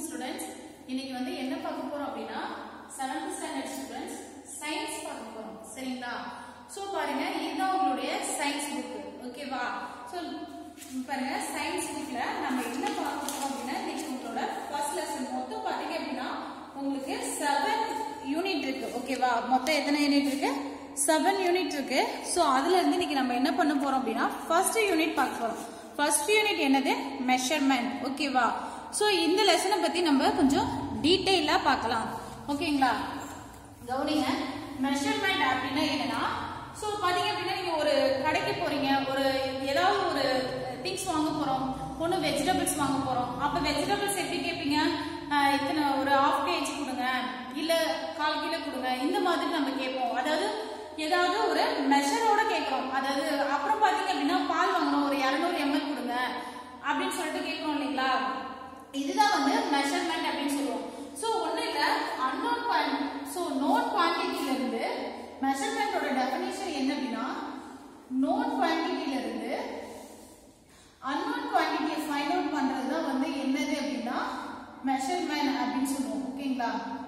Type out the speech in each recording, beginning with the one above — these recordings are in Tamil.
ஸ்டூடெண்ட்ஸ் இன்னைக்கு வந்து என்ன பார்க்க போறோம் அப்படின்னா செவன்த் ஸ்டாண்டர்ட் ஸ்டூடெண்ட்ஸ் சயின்ஸ் பார்க்க போறோம் சரிங்களா சோ பாருங்க இதுதான் உங்களுடைய சயின்ஸ் புக் ஓகேவா சோ பாருங்க சயின்ஸ் புக்ல நம்ம என்ன பார்க்க போறோம் அப்படின்னா இன்னைக்கு உங்களோட ஃபர்ஸ்ட் லெசன் மொத்தம் பாத்தீங்க அப்படின்னா உங்களுக்கு செவன் யூனிட் இருக்கு ஓகேவா மொத்தம் எத்தனை யூனிட் இருக்கு செவன் யூனிட் இருக்கு ஸோ அதுல இருந்து இன்னைக்கு நம்ம என்ன பண்ண போறோம் அப்படின்னா ஃபர்ஸ்ட் யூனிட் பார்க்க போறோம் ஃபர்ஸ்ட் யூனிட் என்னது மெஷர்மெண்ட் ஓகேவா ஸோ இந்த லெசனை பத்தி நம்ம கொஞ்சம் டீட்டெயிலா பார்க்கலாம் ஓகேங்களா கவனிங்க மெஷர்மெண்ட் அப்படின்னா என்னன்னா ஸோ பாத்தீங்க அப்படின்னா நீங்க ஒரு கடைக்கு போறீங்க ஒரு ஏதாவது ஒரு திங்ஸ் வாங்க போறோம் ஒன்று வெஜிடபிள்ஸ் வாங்க போறோம் அப்ப வெஜிடபிள்ஸ் எப்படி கேட்பீங்க ஆஹ் இத்தனை ஒரு ஹாஃப் கேஜி கொடுங்க இல்ல கால் கிலோ கொடுங்க இந்த மாதிரி நம்ம கேட்போம் அதாவது ஏதாவது ஒரு மெஷரோட கேட்கறோம் அதாவது அப்புறம் பாத்தீங்க அப்படின்னா பால் வாங்கணும் ஒரு இரநூறு எம்எல் கொடுங்க அப்படின்னு சொல்லிட்டு கேட்கறோம் இல்லைங்களா இதுதான் வந்து மெஷர்மெண்ட் அப்படின்னு சொல்லுவோம் ஸோ ஒன்றும் இல்லை அன்னோன் குவான் ஸோ நோன் குவான்டிட்டியில இருந்து மெஷர்மெண்டோட டெஃபினேஷன் என்ன அப்படின்னா நோன் குவான்டிட்டியில இருந்து அன்னோன் குவான்டிட்டியை ஃபைண்ட் அவுட் பண்றது தான் வந்து என்னது அப்படின்னா மெஷர்மெண்ட் அப்படின்னு சொல்லுவோம் ஓகேங்களா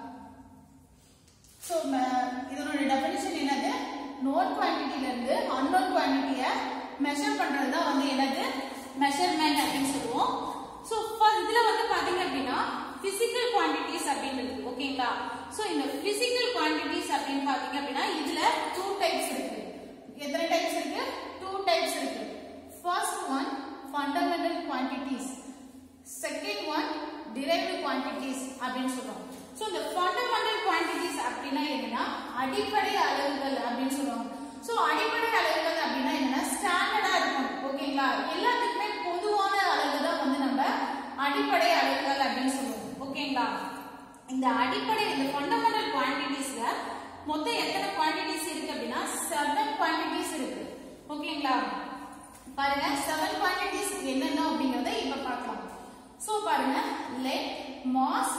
ஸோ இதனோட டெஃபினிஷன் என்னது நோன் குவான்டிட்டில இருந்து அன்னோன் குவான்டிட்டியை மெஷர் பண்றது தான் வந்து என்னது மெஷர்மெண்ட் அப்படின்னு சொல்லுவோம் ஸோ இதுல வந்து பாத்தீங்க அப்படின்னா பிசிக்கல் குவான்டிட்டிஸ் அப்படின்னு இருக்கு ஓகேங்களா ஸோ இந்த பிசிக்கல் குவான்டிட்டிஸ் அப்படின்னு பாத்தீங்க அப்படின்னா இதுல டூ டைப்ஸ் இருக்கு எத்தனை டைப்ஸ் இருக்கு டூ டைப்ஸ் இருக்கு first one fundamental quantities second one derived quantities அப்படின்னு சொல்றோம் ஸோ இந்த ஃபண்டமெண்டல் குவான்டிட்டிஸ் அப்படின்னா என்னன்னா அடிப்படை அளவுகள் அப்படின்னு சொல்லுவாங்க ஸோ அடிப்படை அளவுகள் அப்படின்னா என்னன்னா ஸ்டாண்டர்டா இருக்கும் ஓகேங்களா எல்லாத்துக்குமே பொதுவான அளவு தான் வந்து நம்ம அடிப்படை அளவுகள் அப்படின்னு சொல்லுவோம் ஓகேங்களா இந்த அடிப்படை இந்த ஃபண்டமெண்டல் குவான்டிட்டிஸ்ல மொத்தம் எத்தனை குவான்டிட்டிஸ் இருக்கு அப்படின்னா செவன் குவான்டிட்டிஸ் இருக்கு ஓகேங்களா பாருங்க செவன் குவான்டிட்டிஸ் என்னென்ன அப்படிங்கறத இப்ப பார்க்கலாம் சோ பாருங்க length mass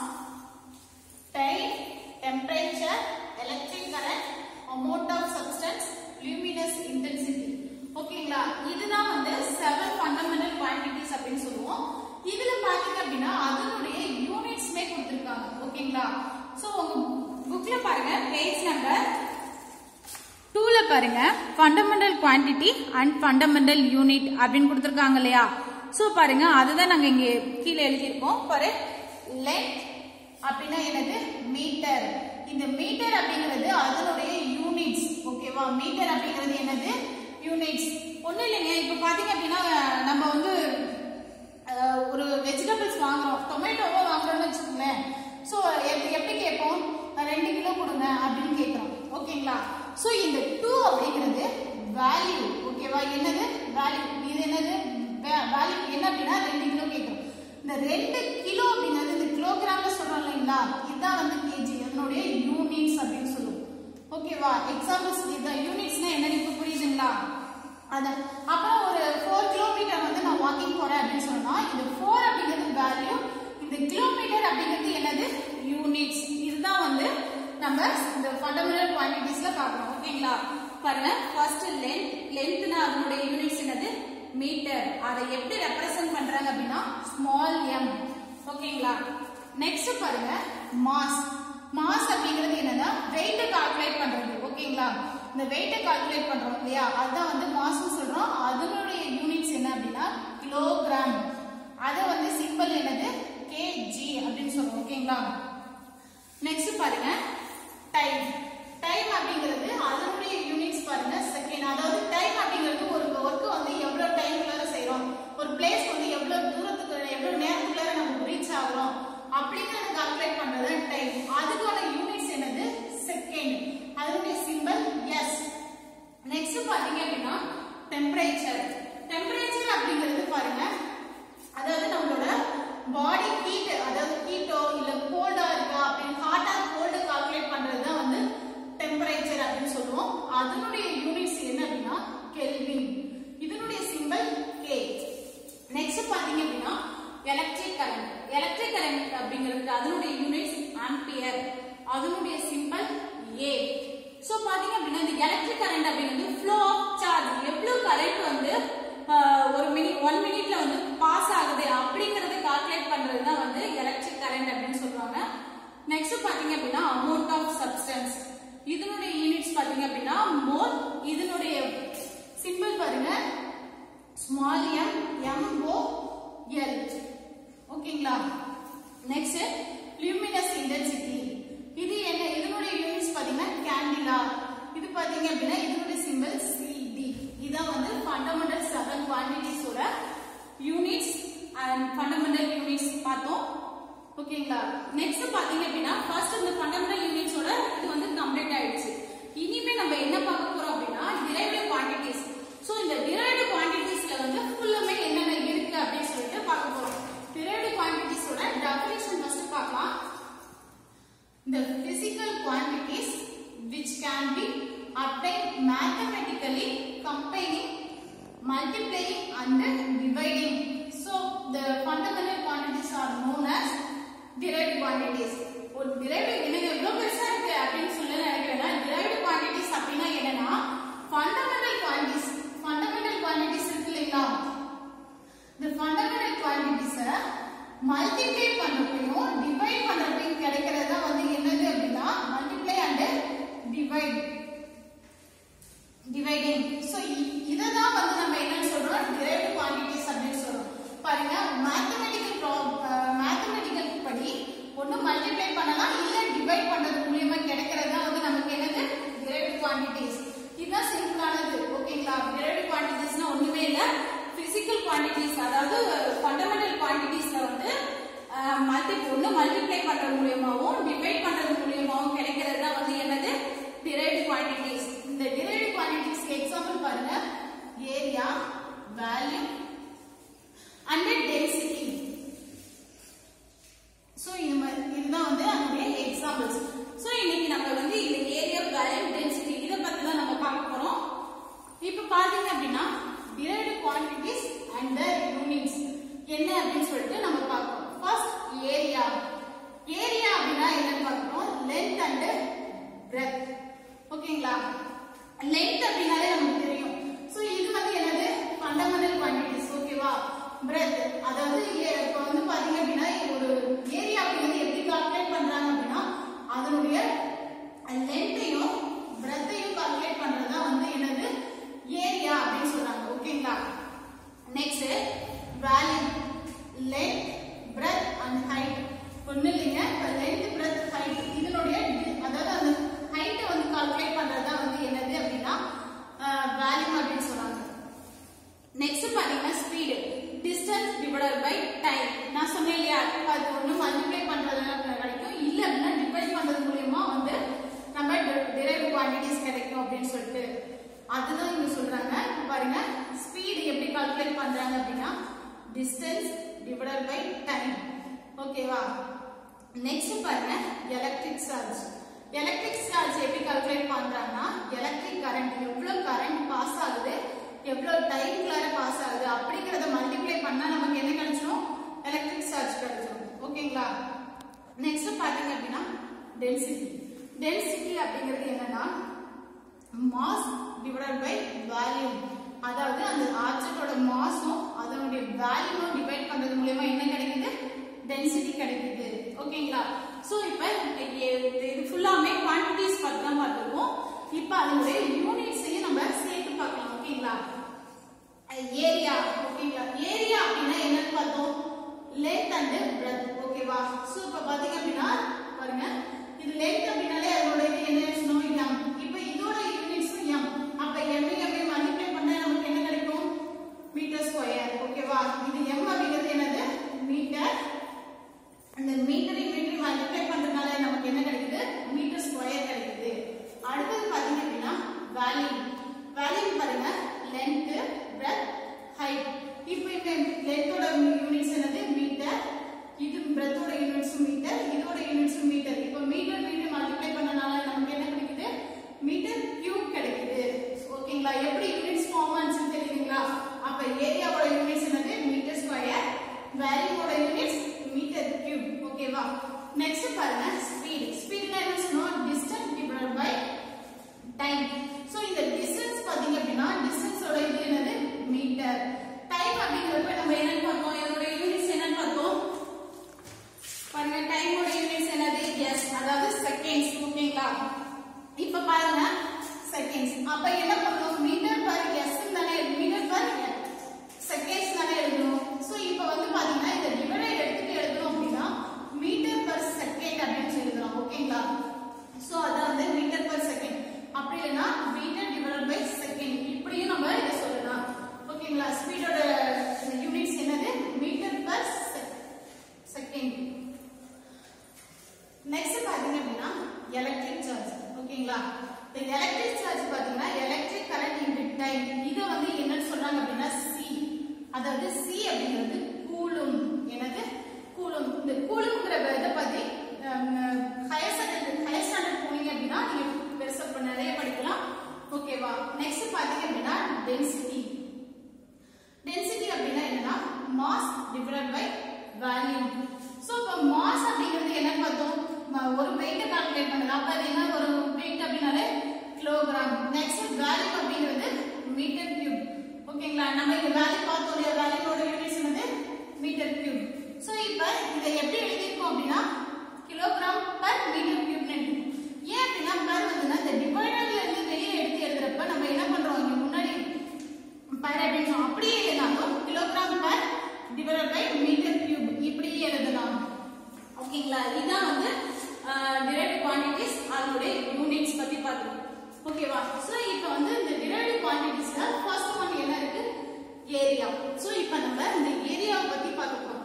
time temperature electric current amount of substance luminous intensity ஓகேங்களா இதுதான் வந்து செவன் ஃபண்டமெண்டல் குவான்டிட்டிஸ் அப்படின்னு சொல்லுவோம் இதுல பாத்தீங்க அப்படின்னா அதனுடைய யூனிட்ஸ்மே கொடுத்திருக்காங்க ஓகேங்களா சோ உங்க புக்ல பாருங்க பேஜ் நம்பர் டூல பாருங்க fundamental quantity and fundamental unit அப்படின்னு கொடுத்துருக்காங்க இல்லையா ஸோ பாருங்க அதுதான் நாங்க இங்க கீழே எழுதியிருக்கோம் பாரு லென்த் அப்படின்னா என்னது மீட்டர் இந்த மீட்டர் அப்படிங்கிறது அதனுடைய யூனிட்ஸ் ஓகேவா மீட்டர் அப்படிங்கிறது என்னது யூனிட்ஸ் ஒன்றும் இல்லைங்க இப்போ பார்த்தீங்க அப்படின்னா நம்ம வந்து அஹ், ஒரு வெஜிடபிள்ஸ் வாங்குறோம் டொமேட்டோவோ வாங்குறோம்னு வச்சுக்கோங்களேன் ஸோ எப்படி கேட்போம் ரெண்டு கிலோ கொடுங்க அப்படின்னு கேட்குறோம் ஓகேங்களா ஸோ இந்த டூ அப்படிங்கிறது வேல்யூ ஓகேவா என்னது வேல்யூ இது என்னது வேல்யூ என்ன அப்படின்னா ரெண்டு கிலோ கேட்குறோம் இந்த ரெண்டு கிலோ அப்படிங்கிறது இந்த கிலோகிராம்ல சொல்றோம் இல்லைங்களா இதுதான் வந்து கேஜி அதனுடைய யூனிட்ஸ் அப்படின்னு சொல்லுவோம் ஓகேவா எக்ஸாம்பிள்ஸ் இதுதான் யூனிட்ஸ்னா என்னன்னு இப்போ புரியுதுங்களா அதான் அப்புறம் ஒரு ஃபோர் கிலோமீட்டர் வந்து நான் வாக்கிங் போறேன் அப்படின்னு சொன்னா இந்த ஃபோர் அப்படிங்கிறது வேல்யூ இந்த கிலோமீட்டர் அப்படிங்கிறது என்னது யூனிட்ஸ் இதுதான் வந்து நம்ம இந்த ஃபண்டமெண்டல் குவான்டிட்டிஸ்ல பார்க்கணும் ஓகேங்களா பாருங்க ஃபர்ஸ்ட் லென்த் லென்த்னா அதனுடைய யூனிட்ஸ் என்னது மீட்டர் அதை எப்படி ரெப்ரசென்ட் பண்றாங்க அப்படின்னா ஸ்மால் எம் ஓகேங்களா நெக்ஸ்ட் பாருங்க மாஸ் மாஸ் அப்படிங்கிறது என்னன்னா வெயிட் கால்குலேட் பண்றது ஓகேங்களா இந்த வெயிட்டை கால்குலேட் பண்றோம் இல்லையா அதுதான் வந்து மாஸ்னு சொல்றோம் அதனுடைய யூனிட்ஸ் என்ன அப்படின்னா கிலோகிராம் அதை வந்து சிம்பிள் என்னது கேஜி அப்படின்னு சொல்றோம் ஓகேங்களா நெக்ஸ்ட் பாருங்க டைம் டைம் அப்படிங்கிறது அதனுடைய யூனிட்ஸ் பாருங்க செகண்ட் அதாவது டைம் அப்படிங்கிறது ஒரு ஒர்க் வந்து எவ்வளவு டைம்குள்ளார செய்றோம் ஒரு பிளேஸ் வந்து எவ்வளவு தூரத்துக்கு எவ்வளவு நேரத்துக்குள்ளார நம்ம ரீச் ஆகுறோம் அப்படிங்கறத கால்குலேட் பண்றது டைம் அதுக்கான யூனிட்ஸ் என்னது செகண்ட் அதனுடைய சிம்பிள் எஸ் நெக்ஸ்ட் பாத்தீங்க அப்படின்னா டெம்பரேச்சர் டெம்பரேச்சர் அப்படிங்கிறது பாருங்க அதாவது நம்மளோட பாடி ஹீட் அதாவது ஹீட்டோ இல்ல கோல்டா இருக்கா அப்படின்னு ஹாட்டா கோல்டு கால்குலேட் பண்றது தான் வந்து டெம்பரேச்சர் அப்படின்னு சொல்லுவோம் அதனுடைய யூனிட்ஸ் என்ன அப்படின்னா கெல்வின் இதனுடைய சிம்பிள் கே நெக்ஸ்ட் பாத்தீங்க அப்படின்னா எலக்ட்ரிக் கரண்ட் எலக்ட்ரிக் கரண்ட் அப்படிங்கிறது அதனுடைய யூனிட்ஸ் ஆம்பியர் அதனுடைய சிம்பிள் ஏ சோ பாத்தீங்க அப்படின்னா இந்த எலக்ட்ரிக் கரண்ட் அப்படிங்கிறது ஃப்ளோ ஆஃப் சார்ஜ் எவ்வளவு கரண்ட் வந்து ஆஹ், ஒரு மினிட் ஒன் மினிட்ல வந்து பாஸ் ஆகுது அப்படிங்கறத கால்குலேட் பண்றது தான் வந்து எலக்ட்ரிக் கரண்ட் அப்படின்னா மோர் இதனுடைய சிம்பிள் பாருங்க small M M O L ஓகேங்களா நெக்ஸ்ட் லுமினஸ் இன்டென்சிட்டி இது என்ன இதனுடைய யூனிட்ஸ் பாத்தீங்கன்னா கேண்டிலா இது பாத்தீங்க அப்படின்னா இதனுடைய சிம்பிள் சிடி இதான் வந்து ஃபண்டமெண்டல் செவன் குவான்டிட்டிஸோட யூனிட்ஸ் அண்ட் ஃபண்டமெண்டல் யூனிட்ஸ் பார்த்தோம் ஓகேங்களா நெக்ஸ்ட் பாத்தீங்க அப்படின்னா ஃபர்ஸ்ட் இந்த ஃபண்டமெண்டல் யூனிட்ஸோட இது வந்து கம்ப்ளீட் ஆயிடுச்சு இனிமே நம்ம என்ன பார்க்க போறோம் அப்படின்னா டிரைவ்டு குவான்டிட்டிஸ் சோ இந்த டிரைவ்டு குவான்டிட்டிஸ்ல வந்து ஃபுல்லுமே என்னென்ன இருக்கு அப்படின்னு சொல்லிட்டு பார்க்க போறோம் டிரைவ்டு குவான்டிட்டிஸோட டெஃபினிஷன் ஃபர்ஸ்ட் பார்க்கலாம் the physical quantities which can be obtained mathematically combining multiplying and dividing so the fundamental quantities are known as derived quantities ஒரு derived எனக்கு எவ்வளவு பெருசா இருக்கு அப்படின்னு சொல்லி நினைக்கிறேன்னா derived quantities அப்படின்னா என்னன்னா fundamental quantities fundamental quantities இருக்கு இல்லைங்களா இந்த fundamental quantities மல்டிப்ளை பண்றப்பையும் டிவைட் பண்றப்பையும் கிடைக்கிறது தான் வந்து என்னது அப்படின்னா multiply and divide dividing so இதை தான் வந்து நம்ம என்னன்னு சொல்றோம் டிரைவ்டு குவான்டிட்டிஸ் அப்படின்னு சொல்றோம் பாருங்க மேத்தமெட்டிக்கல் மேத்தமெட்டிக்கல் படி ஒன்று மல்டிப்ளை பண்ணலாம் இல்லை டிவைட் பண்றது மூலியமா கிடைக்கிறது தான் வந்து நமக்கு என்னது டிரைவ்டு குவான்டிட்டிஸ் இதுதான் சிம்பிளானது ஓகேங்களா டிரைவ்டு குவான்டிட்டிஸ்னா ஒண்ணுமே இல்லை பிசிக்கல் குவான்டிட்டிஸ் அதாவது ஃபண்டமெண்டல் குவான்டிட்டிஸ்ல வந்து மல்டி ஒன்று மல்டிப்ளை பண்றது மூலியமாவும் டிவைட் பண்றது மூலியமாவும் கிடைக்கிறது தான் வந்து என்னது டிரைவ்டு குவான்டிட்டிஸ் இந்த டிரைவ்டு குவான்டிட்டிஸ்க்கு எக்ஸாம்பிள் பாருங்க area value and density so இது மாதிரி இதுதான் வந்து அதனுடைய எக்ஸாம்பிள்ஸ் ஸோ இன்னைக்கு நம்ம வந்து இந்த ஏரியா வேல்யூ டென்சிட்டி இதை பத்தி தான் நம்ம பார்க்க போறோம் இப்போ பாத்தீங்க அப்படின்னா derived quantities and the units என்ன அப்படின்னு சொல்லிட்டு நம்ம பார்ப்போம் ஃபர்ஸ்ட் ஏரியா ஏரியா அப்படின்னா என்னன்னு பார்க்கணும் லென்த் அண்ட் பிரெத் ஓகேங்களா லென்த் அப்படின்னாலே நமக்கு தெரியும் ஸோ இது வந்து என்னது ஃபண்டமெண்டல் குவான்டிட்டிஸ் ஓகேவா பிரெத் அதாவது ஏ- இப்போ வந்து பாத்தீங்க அப்படின்னா ஒரு ஏரியா அப்படிங்கிறது எப்படி கால்குலேட் பண்றாங்க அப்படின்னா அதனுடைய லென்த்தையும் பிரெத்தையும் கால்குலேட் பண்றது தான் வந்து என்னது ஏரியா அப்படின்னு சொல்றாங்க ஓகேங்களா next value length breadth and height ஒண்ணு இல்லைங்க லென்த் பிரெத் ஹைட் இதனுடைய di- அதாவது அந்த ஹைட்டை வந்து கால்குலேட் பண்றது தான் வந்து என்னது அப்படின்னா வேல்யூ அப்படின்னு சொல்றாங்க நெக்ஸ்ட் பாத்தீங்கன்னா speed distance divided by time நான் சொன்னேன் இல்லையா அது ஒண்ணு மல்டிப்ளை பண்றதுனால கிடைக்கும் இல்ல அப்படின்னா டிவைட் பண்றது மூலியமா வந்து நம்ம டிரைவ் குவான்டிட்டிஸ் கிடைக்கும் அப்படின்னு சொல்லிட்டு அதுதான் இங்க சொல்றாங்க பாருங்க ஸ்பீடு எப்படி கால்குலேட் பண்றாங்க அப்படின்னா டிஸ்டன்ஸ் டிவைடட் பை டைம் ஓகேவா நெக்ஸ்ட் பாருங்க எலக்ட்ரிக் சார்ஜ் எலக்ட்ரிக் சார்ஜ் எப்படி கால்குலேட் பண்றாங்கன்னா எலக்ட்ரிக் கரண்ட் எவ்வளவு கரண்ட் பாஸ் ஆகுது எவ்வளவு டைம்குள்ளார பாஸ் ஆகுது அப்படிங்கறத மல்டிப்ளை பண்ணா நமக்கு என்ன கிடைச்சிரும் எலக்ட்ரிக் சார்ஜ் கிடைச்சிரும் ஓகேங்களா நெக்ஸ்ட் பாத்தீங்க அப்படின்னா டென்சிட்டி டென்சிட்டி அப்படிங்கிறது என்னன்னா மாஸ் டிவைடட் பை வால்யூம் அதாவது அந்த ஆப்ஜெக்டோட மாஸும் அதனுடைய வேல்யூவும் டிவைட் பண்றது மூலமா என்ன கிடைக்குது டென்சிட்டி கிடைக்குது ஓகேங்களா சோ இப்போ இது ஃபுல்லாமே குவான்டிட்டிஸ் பத்தி தான் பார்த்துருக்கோம் இப்போ அதனுடைய யூனிட்ஸையும் நம்ம சேர்த்து பார்க்கலாம் ஓகேங்களா ஏரியா ஓகேங்களா ஏரியா அப்படின்னா என்னன்னு பார்த்தோம் லென்த் அண்ட் பிரெத் ஓகேவா சோ இப்போ பாத்தீங்க அப்படின்னா பாருங்க இது லென்த் அப்படின்னாலே அதோட இது என்ன சொல்லணும் எம் இப்போ இதோட யூனிட்ஸும் எம் அப்ப எம் எம் மல்டிப்ளை பண்ணா நமக்கு என்ன கிடைக்கும் மீட்டர் ஸ்கொயர் ஓகேவா இது எம் அப்படிங்கிறது என்னது மீட்டர் அந்த மீட்டரை மீட்டர் மல்டிப்ளை பண்றதுனால நமக்கு என்ன கிடைக்குது மீட்டர் ஸ்கொயர் கிடைக்குது அடுத்தது பாத்தீங்க அப்படின்னா வேல்யூ வேல்யூ பாருங்க லென்த் பிரெத் ஹைட் இப்போ இந்த லென்த்தோட யூனிட்ஸ் என்னது மீட்டர் இது பிரெத்தோட யூனிட்ஸ் மீட்டர் இதோட யூனிட்ஸ் மீட்டர் இப்போ மீட்டர் மீட்டர் மல்டிப்ளை பண்ணனால நமக்கு என்ன கிடைக்குது மீட்டர் கியூப் கிடைக்குது ஓகேங்களா எப்படி யூனிட்ஸ் ஃபார்ம் ஆச்சுன்னு தெரியுதுங்களா அப்ப ஏரியாவோட யூனிட்ஸ் என்னது மீட்டர் ஸ்கொயர் வேல்யூவோட யூனிட்ஸ் மீட்டர் கியூப் ஓகேவா நெக்ஸ்ட் பாருங்க ஸ்பீட் ஸ்பீட்னா என்ன சொன்னோம் distance divided by time so இந்த டிஸ்டன்ஸ் பாத்தீங்க அப்படின்னா டிஸ்டன்ஸோட இது என்னது மீட்டர் டைம் அப்படிங்கிறப்ப நம்ம என்னன்னு பார்த்தோம் இதோட யூனிட்ஸ் என்னன்னு பார்த்தோம் பாருங்க டைமோட யூனிட்ஸ் என்னது எஸ் அதாவது செகண்ட்ஸ் ஓகேங்களா இப்ப பாருங்க செகண்ட்ஸ் அப்ப என்ன பண்ணணும் மீட்டர் பர் எஸ் தானே மீட்டர் பர் செகண்ட்ஸ் தானே எழுதணும் சோ இப்போ வந்து பாத்தீங்கன்னா இந்த டிவைடட் எடுத்துட்டு எழுதணும் அப்படின்னா மீட்டர் பர் செகண்ட் அப்படின்னு எழுதலாம் ஓகேங்களா சோ அதான் வந்து மீட்டர் பர் செகண்ட் அப்படி இல்லைன்னா மீட்டர் டிவைடட் பை செகண்ட் இப்படியும் நம்ம இதை சொல்லலாம் ஓகேங்களா ஸ்பீடோட யூனிட்ஸ் என்னது மீட்டர் பர் செகண்ட் நெக்ஸ்ட் பாத்தீங்க அப்படின்னா எலக்ட்ரிக் சார்ஜ் ஓகேங்களா இந்த எலக்ட்ரிக் சார்ஜ் பாத்தீங்கன்னா எலக்ட்ரிக் கரண்ட் இன்டு டைம் இத வந்து என்னன்னு சொல்றாங்க அப்படின்னா சி அதாவது சி அப்படிங்கிறது கூலும் என்னது கூலும் இந்த கூலுங்கிற இதை பத்தி ஹையர் ஸ்டாண்டர்ட் ஹையர் ஸ்டாண்டர்ட் போனீங்க அப்படின்னா நீங்க பெருசா இப்ப நிறைய படிக்கலாம் ஓகேவா நெக்ஸ்ட் பாத்தீங்க அப்படின்னா டென்சிட்டி டென்சிட்டி அப்படின்னா என்னன்னா mass divided by volume so இப்போ மாஸ் அப்படிங்கிறது என்ன பார்த்தோம் ம- ஒரு வெயிட் கால்குலேட் பண்ணலாம் அப்ப அது என்ன ஒரு வெயிட் அப்படினாலே கிலோகிராம் நெக்ஸ்ட் வேல்யூ அப்படிங்கிறது மீட்டர் கியூப் ஓகேங்களா நம்ம இங்க வேல்யூ பார்த்தோம் இல்லையா வேல்யூவோட யூனிட்ஸ் என்னது மீட்டர் கியூப் சோ இப்போ இதை எப்படி எழுதிருக்கோம் அப்படின்னா கிலோகிராம் பர் மீட்டர் கியூப் ஏன் அப்படின்னா பர் வந்துன்னா இந்த டிவைடர்ல இருந்து வெளியே எடுத்து எழுதுறப்ப நம்ம என்ன பண்றோம் இங்க முன்னாடி பர் அப்படின்னு சொல்லுவோம். அப்படியே எழுதலாம் kilogram per divided by metre cube இப்படியே எழுதலாம் ஓகேங்களா இதான் வந்து டிரைவ்ட் குவான்டிட்டிஸ் அதனுடைய யூனிட்ஸ் பத்தி பார்த்தோம் ஓகேவா சோ இப்போ வந்து இந்த டிரைவ்ட் குவான்டிட்டிஸ்ல ஃபர்ஸ்ட் ஒன் என்ன இருக்கு ஏரியா சோ இப்போ நம்ம இந்த ஏரியாவை பத்தி பார்க்க போறோம்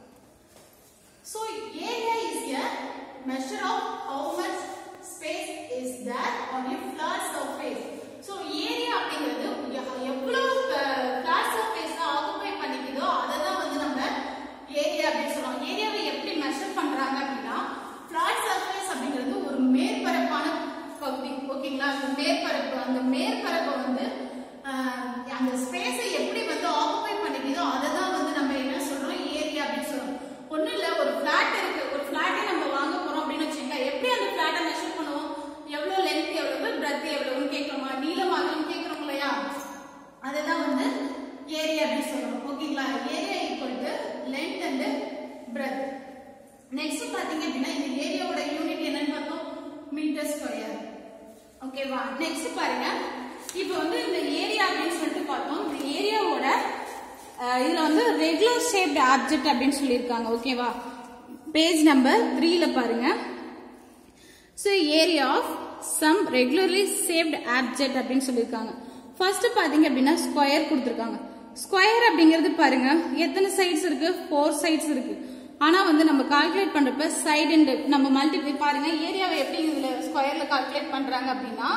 So area is a measure of how much space is there on a flat surface. So area அப்படிங்கிறது எ- எவ்வளவு flat surface ஆக்குபை பண்ணிக்குதோ அதை தான் வந்து நம்ம ஏரியா அப்படின்னு சொல்லுவோம் ஏரியாவை எப்படி மெஷர் பண்றாங்க அப்படின்னா flat surface அப்படிங்கிறது ஒரு மேற்பரப்பான பகுதி ஓகேங்களா அந்த மேற்பரப்பு அந்த மேற்பரப்பை வந்து ஆஹ், அந்த ஸ்பேஸை எப்படி வந்து ஆக்குபை பண்ணிக்குதோ அதை தான் வந்து நம்ம என்ன சொல்றோம் ஏரியா அப்படின்னு சொல்றோம் ஒண்ணும் இல்ல ஒரு பிளாட் இருக்கு ஒரு பிளாட்டை நம்ம வாங்க போறோம் அப்படின்னு வச்சுக்கோங்க எப்படி அந்த பிளாட்டை மெஷர் பண்ணுவோம் எவ்வளவு லென்த் எவ்வளவு பிரெத் எவ்வளவுன்னு கேட்கிறோமா நீளம் அகலம் கேட்கிறோம் இல்லையா அதுதான் வந்து ஏரியா அப்படின்னு சொல்றோம் ஓகேங்களா area equal to length and breadth next பாத்தீங்க அப்படின்னா இந்த ஏரியாவோட யூனிட் என்னன்னு பார்த்தோம் மீட்டர் ஸ்கொயர் ஓகேவா நெக்ஸ்ட் பாருங்க இப்போ வந்து இந்த ஏரியா அப்படின்னு சொல்லிட்டு பார்த்தோம் இந்த ஏரியாவோட அஹ், இதுல வந்து ரெகுலர் ஷேப்ட் ஆப்ஜெக்ட் அப்படின்னு சொல்லியிருக்காங்க ஓகேவா பேஜ் நம்பர் த்ரீல பாருங்க so area of some regularly shaped object அப்படின்னு சொல்லியிருக்காங்க ஃபர்ஸ்ட் பாத்தீங்க அப்படின்னா ஸ்கொயர் கொடுத்துருக்காங்க ஸ்கொயர் அப்படிங்கிறது பாருங்க எத்தனை சைட்ஸ் இருக்கு ஃபோர் சைட்ஸ் இருக்கு ஆனா வந்து நம்ம கால்குலேட் பண்றப்ப சைடு அண்ட் நம்ம மல்டிப்ளை பாருங்க ஏரியாவை எப்படி இதுல ஸ்கொயர்ல கால்குலேட் பண்றாங்க அப்படின்னா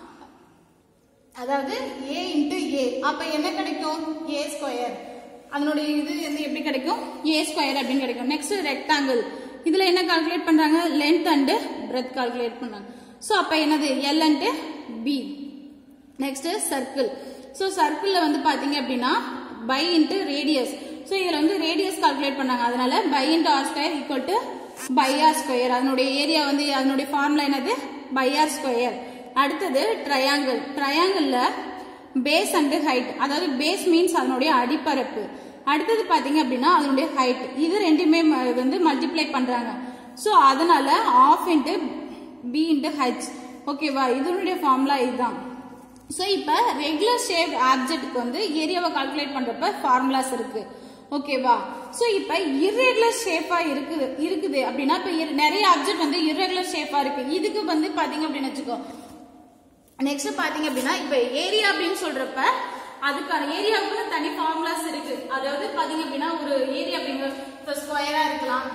அதாவது ஏ இன்ட்டு ஏ அப்ப என்ன கிடைக்கும் ஏ ஸ்கொயர் அதனுடைய இது வந்து எப்படி கிடைக்கும் ஏ ஸ்கொயர் அப்படின்னு கிடைக்கும் நெக்ஸ்ட் ரெக்டாங்கிள் இதுல என்ன கால்குலேட் பண்றாங்க லென்த் அண்ட் பிரெத் கால்குலேட் பண்றாங்க சோ அப்ப என்னது L and B next circle so சர்க்கிளில் வந்து பார்த்தீங்க அப்படின்னா பை இன்ட்டு ரேடியஸ் ஸோ இதில் வந்து ரேடியஸ் கால்குலேட் பண்ணாங்க அதனால pi into R square equal to pi R square அதனுடைய ஏரியா வந்து அதனுடைய ஃபார்முலா என்னது பை ஆர் ஸ்கொயர் அடுத்தது ட்ரையாங்கிள் ட்ரையாங்கிளில் பேஸ் அண்ட் ஹைட் அதாவது பேஸ் மீன்ஸ் அதனுடைய அடிப்பரப்பு அடுத்தது பாத்தீங்க அப்படின்னா அதனுடைய ஹைட் இது ரெண்டுமே ம- வந்து மல்டிப்ளை பண்றாங்க ஸோ அதனால half into B into H ஓகேவா இதனுடைய ஃபார்முலா இதுதான் ஸோ இப்போ ரெகுலர் ஷேப் ஆப்ஜெக்ட்டுக்கு வந்து ஏரியாவை கால்குலேட் பண்றப்ப ஃபார்முலாஸ் இருக்கு ஓகேவா ஸோ இப்போ இர்ரெகுலர் ஷேப்பா இருக்குது இருக்குது அப்படின்னா இப்போ நிறைய ஆப்ஜெக்ட் வந்து இர்ரெகுலர் ஷேப்பா இருக்கு இதுக்கு வந்து பாத்தீங்க அப்படின்னு வச்சுக்கோ நெக்ஸ்ட் பாத்தீங்க அப்படின்னா இப்ப ஏரியா அப்படின்னு சொல்றப்ப அதுக்கான ஏரியாவுக்கு தனி ஃபார்முலாஸ் இருக்கு அதாவது பாத்தீங்க அப்படின்னா ஒரு ஏரியா அப்படிங்கிற இப்ப ஸ்கொயரா இருக்கலாம்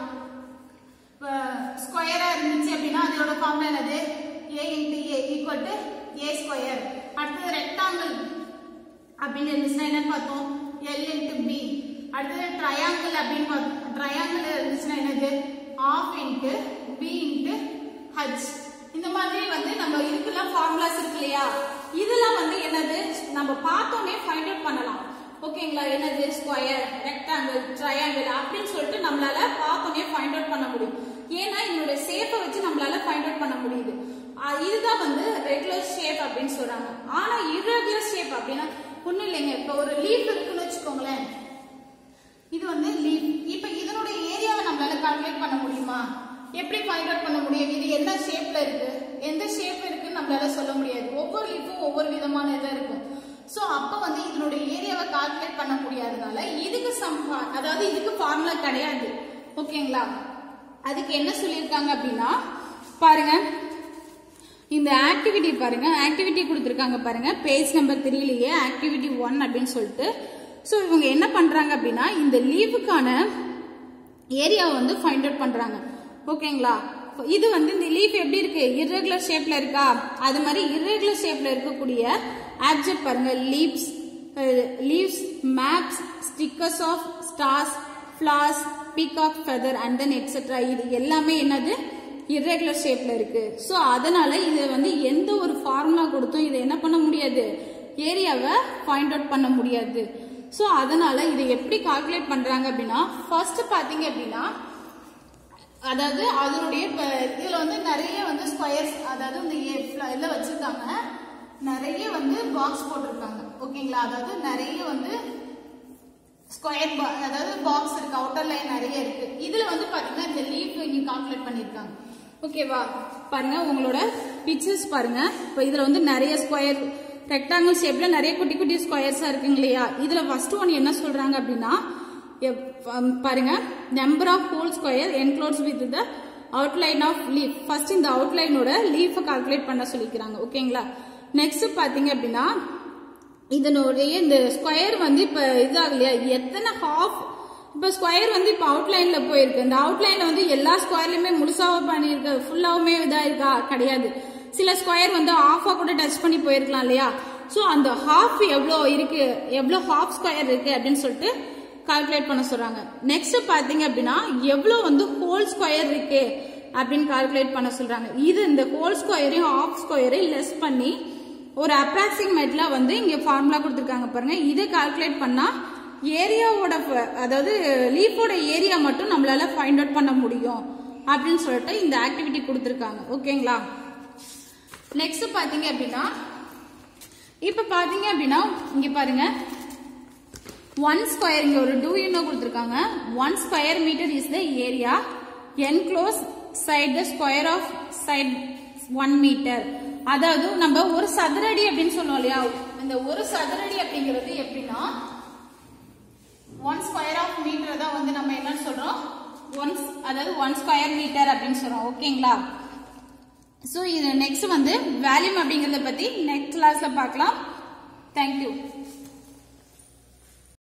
ஸ்கொயரா இருந்துச்சு அப்படின்னா அதோட ஃபார்முலா என்னது A into A equal to A square அடுத்தது ரெக்டாங்கிள் அப்படின்னு இருந்துச்சுன்னா என்ன பார்த்தோம் எல் இன்டு பி அடுத்தது ட்ரையாங்கிள் அப்படின்னு பார்த்தோம் ட்ரையாங்கிள் இருந்துச்சுன்னா என்னது half into B into H இந்த மாதிரி வந்து நம்ம இதுக்கெல்லாம் ஃபார்முலாஸ் இருக்கு இல்லையா இதெல்லாம் வந்து என்னது நம்ம பார்த்தோன்னே ஃபைண்ட் அவுட் பண்ணலாம் ஓகேங்களா என்னது ஸ்கொயர் ரெக்டாங்கிள் ட்ரையாங்கிள் அப்படின்னு சொல்லிட்டு நம்மளால பார்த்தோன்னே ஃபைண்ட் அவுட் பண்ண முடியும் ஏன்னா இதனுடைய ஷேப்பை வச்சு நம்மளால ஃபைண்ட் அவுட் பண்ண முடியுது ஆஹ் இதுதான் வந்து ரெகுலர் ஷேப் அப்படின்னு சொல்றாங்க ஆனா irregular ஷேப் அப்படின்னா ஒண்ணும் இல்லைங்க இப்போ ஒரு லீஃப் இருக்குன்னு வச்சுக்கோங்களேன் இது வந்து லீஃப் இப்போ இதனுடைய ஏரியாவை நம்மளால கால்குலேட் பண்ண முடியுமா எப்படி ஃபைண்ட் அவுட் பண்ண முடியும் இது என்ன ஷேப்ல இருக்கு எந்த ஷேப் இருக்குன்னு நம்மளால சொல்ல முடியாது ஒவ்வொரு லீஃபும் ஒவ்வொரு விதமான இதாக இருக்கும் ஸோ அப்போ வந்து இதனுடைய ஏரியாவை கால்குலேட் பண்ண முடியாதனால இதுக்கு சம் அதாவது இதுக்கு ஃபார்முலா கிடையாது ஓகேங்களா அதுக்கு என்ன சொல்லியிருக்காங்க அப்படின்னா பாருங்க இந்த ஆக்டிவிட்டி பாருங்க ஆக்டிவிட்டி கொடுத்துருக்காங்க பாருங்க பேஜ் நம்பர் த்ரீலயே ஆக்டிவிட்டி ஒன் அப்படின்னு சொல்லிட்டு ஸோ இவங்க என்ன பண்றாங்க அப்படின்னா இந்த லீவுக்கான ஏரியாவை வந்து ஃபைண்ட் அவுட் பண்றாங்க ஓகேங்களா இது வந்து இந்த லீஃப் எப்படி இருக்கு irregular ஷேப்ல இருக்கா அது மாதிரி irregular ஷேப்ல இருக்கக்கூடிய ஆப்ஜெக்ட் பாருங்க leaves leaves maps stickers of stars flowers peacock feather and then etcetera இது எல்லாமே என்னது irregular ஷேப்ல இருக்கு ஸோ அதனால இது வந்து எந்த ஒரு ஃபார்முலா கொடுத்தும் இதை என்ன பண்ண முடியாது ஏரியாவை ஃபைண்ட் அவுட் பண்ண முடியாது ஸோ அதனால இதை எப்படி கால்குலேட் பண்றாங்க அப்படின்னா ஃபர்ஸ்ட் பாத்தீங்க அப்படின்னா அதாவது அதனுடைய இப்ப இதுல வந்து நிறைய வந்து ஸ்கொயர்ஸ் அதாவது இந்த இதில் வச்சிருக்காங்க நிறைய வந்து பாக்ஸ் போட்டிருக்காங்க ஓகேங்களா அதாவது நிறைய வந்து ஸ்கொயர் அதாவது பாக்ஸ் இருக்கு அவுட்டர் லைன் நிறைய இருக்கு இதுல வந்து பாத்தீங்கன்னா இந்த லீஃப் இங்க கால்குலேட் பண்ணிருக்காங்க ஓகேவா பாருங்க உங்களோட பிக்சர்ஸ் பாருங்க இப்போ இதுல வந்து நிறைய ஸ்கொயர் ரெக்டாங்கிள் ஷேப்ல நிறைய குட்டி குட்டி ஸ்கொயர்ஸா இருக்குங்க இல்லையா இதுல ஃபர்ஸ்ட் ஒன் என்ன சொல்றாங்க அப்படின்னா எப்- um, பாருங்க number of whole square enclosed with the outline of leaf first இந்த அவுட்லைனோட லீஃபை கால்குலேட் பண்ண சொல்லிக்கிறாங்க ஓகேங்களா நெக்ஸ்ட் பாத்தீங்க அப்படின்னா இதனுடைய இந்த ஸ்கொயர் வந்து இப்ப இதாகலையா எத்தனை ஹாஃப் இப்ப ஸ்கொயர் வந்து இப்ப அவுட்லைன்ல போயிருக்கு இந்த அவுட்லைன்ல வந்து எல்லா ஸ்கொயர்லயுமே முழுசாவா பண்ணிருக்க ஃபுல்லாவுமே இதா இருக்கா கிடையாது சில ஸ்கொயர் வந்து ஆஃபா கூட டச் பண்ணி போயிருக்கலாம் இல்லையா சோ அந்த ஹாஃப் எவ்வளோ இருக்கு எவ்வளோ ஹாஃப் ஸ்கொயர் இருக்கு அப்படின்னு சொல்லிட்டு கால்குலேட் பண்ண சொல்றாங்க நெக்ஸ்ட் பாத்தீங்க அப்படின்னா எவ்வளவு வந்து ஹோல் ஸ்கொயர் இருக்கு அப்படின்னு கால்குலேட் பண்ண சொல்றாங்க இது இந்த ஹோல் ஸ்கொயரையும் ஆஃப் ஸ்கொயரையும் லெஸ் பண்ணி ஒரு அப்ராக்சிமேட்ல வந்து இங்க ஃபார்முலா கொடுத்துருக்காங்க பாருங்க இதை கால்குலேட் பண்ணா ஏரியாவோட ஃப- அதாவது லீஃபோட ஏரியா மட்டும் நம்மளால ஃபைண்ட் அவுட் பண்ண முடியும் அப்படின்னு சொல்லிட்டு இந்த ஆக்டிவிட்டி கொடுத்துருக்காங்க ஓகேங்களா நெக்ஸ்ட் பாத்தீங்க அப்படின்னா இப்ப பாத்தீங்க அப்படின்னா இங்க பாருங்க ஒன் ஸ்கொயர் இங்க ஒரு டூ யூனோ கொடுத்துருக்காங்க one square metre is the area enclose side the square of side one metre அதாவது நம்ம ஒரு சதுரடி அப்படின்னு சொல்லுவோம் இல்லையா இந்த ஒரு சதுரடி அப்படிங்கிறது எப்படின்னா ஒன் ஸ்கொயர் ஆஃப் மீட்டர் தான் வந்து நம்ம என்ன சொல்றோம் ஒன் அதாவது ஒன் ஸ்கொயர் மீட்டர் அப்படின்னு சொல்றோம் ஓகேங்களா ஸோ இது நெக்ஸ்ட் வந்து வேல்யூம் அப்படிங்கறத பத்தி நெக்ஸ்ட் கிளாஸ்ல பார்க்கலாம் தேங்க்யூ